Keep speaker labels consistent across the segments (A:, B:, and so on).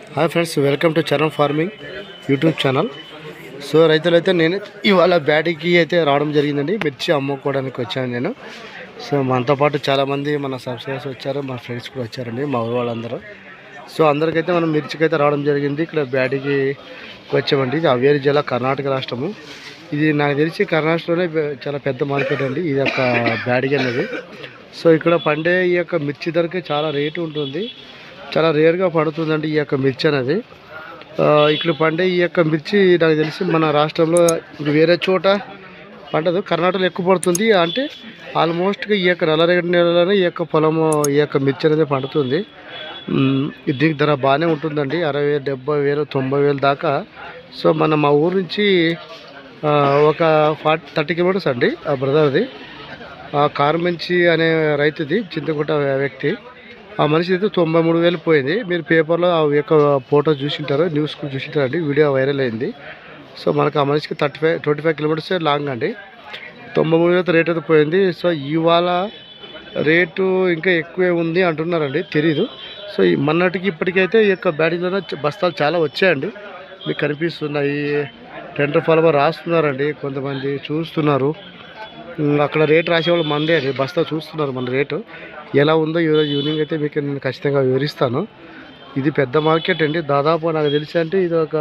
A: hi friends welcome to Charan farming YouTube channel so రైతులైతే నేను ఇవాళ బ్యాడీకి అయితే రావడం జరిగిందండి మిర్చి అమ్ముకోవడానికి వచ్చాను నేను సో మనతో పాటు చాలామంది మన సబ్స్క్రైబర్స్ వచ్చారు మా ఫ్రెండ్స్ కూడా వచ్చారండి మా ఊరు వాళ్ళందరూ సో అందరికైతే మనం మిర్చికి అయితే రావడం జరిగింది ఇక్కడ బ్యాడీకి వచ్చామండి ఇది అవేరి జిల్లా కర్ణాటక రాష్ట్రము ఇది నాకు తెలిసి కర్ణాటకలోనే పె- చాలా పెద్ద మార్కెట్ అండి ఇది ఒక బ్యాడీ అనేది సో ఇక్కడ పండే ఈ యొక్క మిర్చి ధరకి చాలా రేటు ఉంటుంది చాలా రేర్గా పడుతుందండి ఈ యొక్క మిర్చి అనేది ఆ, ఇక్కడ పండే ఈ యొక్క మిర్చి నాకు తెలిసి మన రాష్ట్రంలో ఇప్పుడు వేరే చోట పండదు కర్ణాటకలో ఎక్కువ పడుతుంది అంటే ఆల్మోస్ట్గా ఈ యొక్క నల్లరేగడి నెలలోనే ఈ యొక్క పొలము ఈ యొక్క మిర్చి అనేది పండుతుంది మ్, దీనికి ధర బాగానే ఉంటుందండి అరవై డెబ్బై వేలు తొంభై వేలు దాకా సో మన మా ఊరు నుంచి ఆ, ఒక ఫార్టీ థర్టీ కిలోమీటర్స్ అండి ఆ బ్రదర్ది ఆ కార్మంచి అనే రైతుది చింతకుంట వ్యక్తి ఆ మనిషి అయితే తొంభై మూడు వేలు పోయింది మీరు పేపర్లో ఆ యొక్క ఫోటో చూసింటారు న్యూస్ కూడా చూసింటారండి వీడియో వైరల్ అయింది సో మనకు ఆ మనిషికి thirty five twenty five kilometres long అండి తొంభై మూడు వేలతో రేట్ అయితే పోయింది సో ఇవాళ రేటు ఇంకా ఎక్కువే ఉంది అంటున్నారండి తెలీదు సో ఈ మొన్నటికి ఇప్పటికైతే ఈ యొక్క బ్యాడీలోనే చ- బస్తాలు చాలా వచ్చాయండి మీకు కనిపిస్తున్నాయి టెండర్ ఫాలో రాస్తున్నారండి కొంతమంది చూస్తున్నారు ఉమ్, అక్కడ రేట్ రాసేవాళ్ళు మందే అండి బస్తా చూస్తున్నారు మన రేటు ఎలా ఉందో ఈరోజు ఈవినింగ్ అయితే మీకు నేను ఖచ్చితంగా వివరిస్తాను ఇది పెద్ద మార్కెట్ అండి దాదాపు నాకు తెలిసి అంటే ఇది ఒక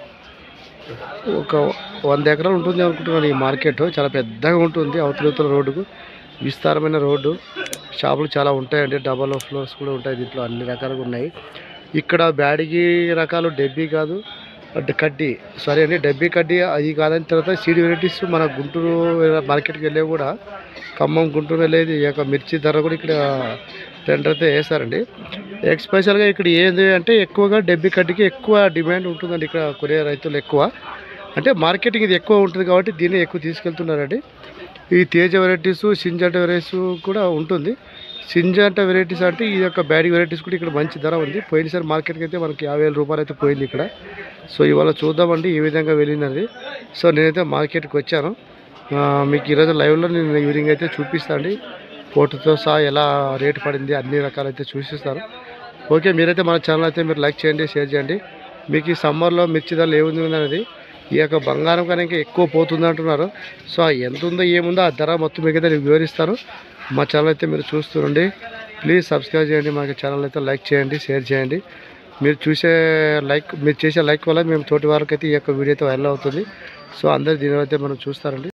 A: ఒక వంద ఎకరాలు ఉంటుంది అనుకుంటున్నాను ఈ మార్కెట్ చాలా పెద్దగా ఉంటుంది అవతల రోడ్డుకు విస్తారమైన రోడ్డు షాపులు చాలా ఉంటాయండి డబల్ ఫ్లోర్స్ కూడా ఉంటాయి దీంట్లో అన్ని రకాలుగా ఉన్నాయి ఇక్కడ బ్యాడిగి రకాలు డెబ్బీ కాదు అంటే కడ్డీ సారీ అండి డబ్బీ కడ్డీ అది కాదని తర్వాత సీడ్ వెరైటీస్ మన గుంటూరు మార్కెట్కి వెళ్ళే కూడా ఖమ్మం గుంటూరు వెళ్ళేది ఈ యొక్క మిర్చి ధర కూడా ఇక్కడ టెండర్ అయితే వేస్తారండి ఎక్స్పెషల్గా ఇక్కడ ఏంది అంటే ఎక్కువగా డబ్బీ కడ్డీకి ఎక్కువ డిమాండ్ ఉంటుందండి ఇక్కడ కొనే రైతులు ఎక్కువ అంటే మార్కెటింగ్ ఇది ఎక్కువ ఉంటుంది కాబట్టి దీన్ని ఎక్కువ తీసుకెళ్తున్నారండి ఈ తేజ వెరైటీస్ సింజాట వెరైటీస్ కూడా ఉంటుంది సింజాట వెరైటీస్ అంటే ఈ యొక్క బ్యాడీ వెరైటీస్ కూడా ఇక్కడ మంచి ధర ఉంది పోయినసారి మార్కెట్కి అయితే మనకి యాభై వేల రూపాయలు అయితే పోయింది ఇక్కడ సో ఇవాళ చూద్దామండి ఏ విధంగా వెళ్ళినది సో నేనైతే మార్కెట్కి వచ్చాను ఆ, మీకు ఈరోజు లైవ్లో నేను ఈవినింగ్ అయితే చూపిస్తాను ఫోటోతో సహా ఎలా రేటు పడింది అన్ని రకాలైతే చూపిస్తాను ఓకే మీరైతే మన ఛానల్ అయితే మీరు లైక్ చేయండి షేర్ చేయండి మీకు ఈ సమ్మర్లో మిర్చి ధరలు ఏముంది అనేది ఈ యొక్క బంగారం కన్నా ఇంకా ఎక్కువ పోతుంది అంటున్నారు సో ఆ ఎంత ఉందో ఏముందో ఆ ధర మొత్తం మీకు అయితే నేను వివరిస్తాను మా ఛానల్ అయితే మీరు చూస్తుండండి ప్లీజ్ సబ్స్క్రైబ్ చేయండి మా ఛానల్ అయితే లైక్ చేయండి షేర్ చేయండి మీరు చూసే లైక్ మీరు చేసే లైక్ వల్ల మేము తోటి వారికి అయితే ఈ యొక్క వీడియో అయితే వైరల్ అవుతుంది సో అందరు దీని అయితే మనం చూస్తారండి